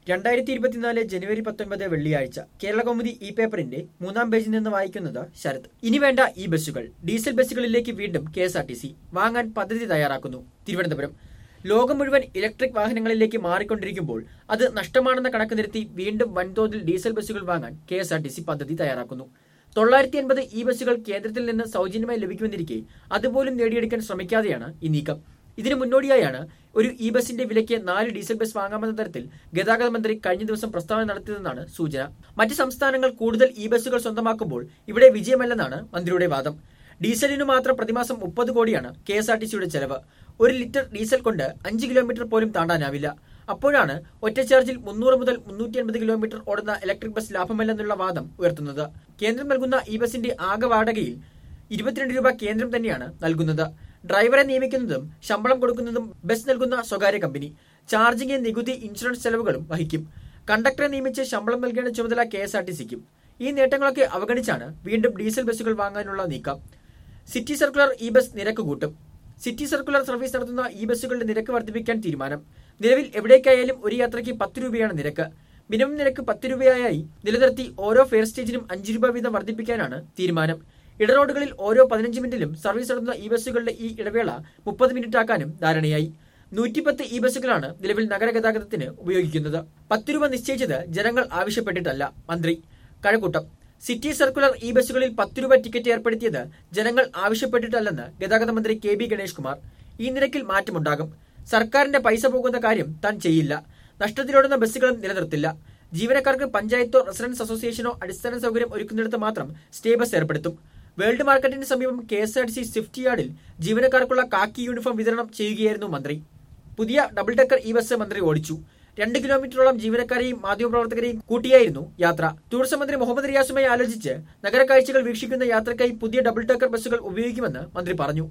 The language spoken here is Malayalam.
രണ്ടായിരത്തി ഇരുപത്തിനാല് ജനുവരി പത്തൊൻപത് വെള്ളിയാഴ്ച കേരള കൗമുദി ഇ പേപ്പറിന്റെ മൂന്നാം പേജിൽ നിന്ന് വായിക്കുന്നത് ശരത് ഇനി വേണ്ട ഈ ബസ്സുകൾ ഡീസൽ ബസ്സുകളിലേക്ക് വീണ്ടും K S R T C വാങ്ങാൻ പദ്ധതി തയ്യാറാക്കുന്നു തിരുവനന്തപുരം ലോകം മുഴുവൻ ഇലക്ട്രിക് വാഹനങ്ങളിലേക്ക് മാറിക്കൊണ്ടിരിക്കുമ്പോൾ അത് നഷ്ടമാണെന്ന കണക്ക് നിരത്തി വീണ്ടും വൻതോതിൽ ഡീസൽ ബസ്സുകൾ വാങ്ങാൻ K S R T C പദ്ധതി തയ്യാറാക്കുന്നു തൊള്ളായിരത്തി എൺപത് ഈ ബസ്സുകൾ കേന്ദ്രത്തിൽ നിന്ന് സൗജന്യമായി ലഭിക്കുമെന്നിരിക്കെ അതുപോലും നേടിയെടുക്കാൻ ശ്രമിക്കാതെയാണ് ഈ നീക്കം ഇതിനു മുന്നോടിയായാണ് ഒരു ഇ ബസിന്റെ വിലയ്ക്ക് നാല് ഡീസൽ ബസ് വാങ്ങാമെന്ന തരത്തിൽ ഗതാഗത മന്ത്രി കഴിഞ്ഞ ദിവസം പ്രസ്താവന നടത്തിയതെന്നാണ് സൂചന മറ്റ് സംസ്ഥാനങ്ങൾ കൂടുതൽ ഇ ബസ്സുകൾ സ്വന്തമാക്കുമ്പോൾ ഇവിടെ വിജയമല്ലെന്നാണ് മന്ത്രിയുടെ വാദം ഡീസലിനു മാത്രം പ്രതിമാസം മുപ്പത് കോടിയാണ് കെ എസ് ആർ ടി സിയുടെ ചെലവ് ഒരു ലിറ്റർ ഡീസൽ കൊണ്ട് അഞ്ച് കിലോമീറ്റർ പോലും താണ്ടാനാവില്ല അപ്പോഴാണ് ഒറ്റ ചാർജിൽ മുന്നൂറ് മുതൽ മുന്നൂറ്റി അൻപത് കിലോമീറ്റർ ഓടുന്ന ഇലക്ട്രിക് ബസ് ലാഭമല്ലെന്നുള്ള വാദം ഉയർത്തുന്നത് കേന്ദ്രം നൽകുന്ന ഈ ബസിന്റെ ആകെ വാടകയിൽ ഇരുപത്തിരണ്ട് രൂപ കേന്ദ്രം തന്നെയാണ് നൽകുന്നത് ഡ്രൈവറെ നിയമിക്കുന്നതും ശമ്പളം കൊടുക്കുന്നതും ബസ് നൽകുന്ന സ്വകാര്യ കമ്പനി ചാർജിംഗ് നികുതി ഇൻഷുറൻസ് ചെലവുകളും വഹിക്കും കണ്ടക്ടറെ നിയമിച്ച് ശമ്പളം നൽകേണ്ട ചുമതല കെ എസ് ആർ ടി സിക്കും ഈ നേട്ടങ്ങളൊക്കെ അവഗണിച്ചാണ് വീണ്ടും ഡീസൽ ബസ്സുകൾ വാങ്ങാനുള്ള നീക്കം സിറ്റി സർക്കുലർ ഇ ബസ് നിരക്ക് കൂട്ടും സിറ്റി സർക്കുലർ സർവീസ് നടത്തുന്ന ഈ ബസ്സുകളുടെ നിരക്ക് വർദ്ധിപ്പിക്കാൻ തീരുമാനം നിലവിൽ എവിടേക്കായാലും ഒരു യാത്രയ്ക്ക് പത്ത് രൂപയാണ് നിരക്ക് മിനിമം നിരക്ക് പത്ത് രൂപയായി നിലനിർത്തി ഓരോ ഫെയർ സ്റ്റേജിനും അഞ്ച് രൂപ വീതം വർദ്ധിപ്പിക്കാനാണ് തീരുമാനം ഇടറോഡുകളിൽ ഓരോ പതിനഞ്ച് മിനിറ്റിലും സർവീസ് നടത്തുന്ന ഈ ബസ്സുകളുടെ ഈ ഇടവേള മുപ്പത് മിനിറ്റ് ആക്കാനും ധാരണയായി നൂറ്റിപ്പത്ത് ഈ ബസ്സുകളാണ് നിലവിൽ നഗരഗതാഗതത്തിന് ഉപയോഗിക്കുന്നത് പത്ത് രൂപ നിശ്ചയിച്ചത് ജനങ്ങൾ ആവശ്യപ്പെട്ടിട്ടല്ല മന്ത്രി കഴക്കൂട്ടം സിറ്റി സർക്കുലർ ഈ ബസ്സുകളിൽ പത്ത് രൂപ ടിക്കറ്റ് ഏർപ്പെടുത്തിയത് ജനങ്ങൾ ആവശ്യപ്പെട്ടിട്ടല്ലെന്ന് ഗതാഗത മന്ത്രി കെ ബി ഗണേഷ് കുമാർ ഈ നിരക്കിൽ മാറ്റമുണ്ടാകും സർക്കാരിന്റെ പൈസ പോകുന്ന കാര്യം താൻ ചെയ്യില്ല നഷ്ടത്തിലോടുന്ന ബസ്സുകളും നിലനിർത്തില്ല ജീവനക്കാർക്ക് പഞ്ചായത്തോ റെസിഡൻസ് അസോസിയേഷനോ അടിസ്ഥാന സൗകര്യം ഒരുക്കുന്നിടത്ത് മാത്രം സ്റ്റേ ബസ് ഏർപ്പെടുത്തും വേൾഡ് മാർക്കറ്റിന് സമീപം K S R T C swift യാർഡിൽ ജീവനക്കാർക്കുള്ള കാക്കി യൂണിഫോം വിതരണം ചെയ്യുകയായിരുന്നു മന്ത്രി പുതിയ ഡബിൾ ഡെക്കർ ഈ ബസ് മന്ത്രി ഓടിച്ചു രണ്ട് കിലോമീറ്ററോളം ജീവനക്കാരെയും മാധ്യമപ്രവർത്തകരെയും കൂട്ടിയായിരുന്നു യാത്ര ടൂറിസം മന്ത്രി മുഹമ്മദ് റിയാസുമായി ആലോചിച്ച് നഗരക്കാഴ്ചകൾ വീക്ഷിക്കുന്ന യാത്രയ്ക്കായി പുതിയ ഡബിൾ ഡെക്കർ ബസ്സുകൾ ഉപയോഗിക്കുമെന്ന് മന്ത്രി പറഞ്ഞു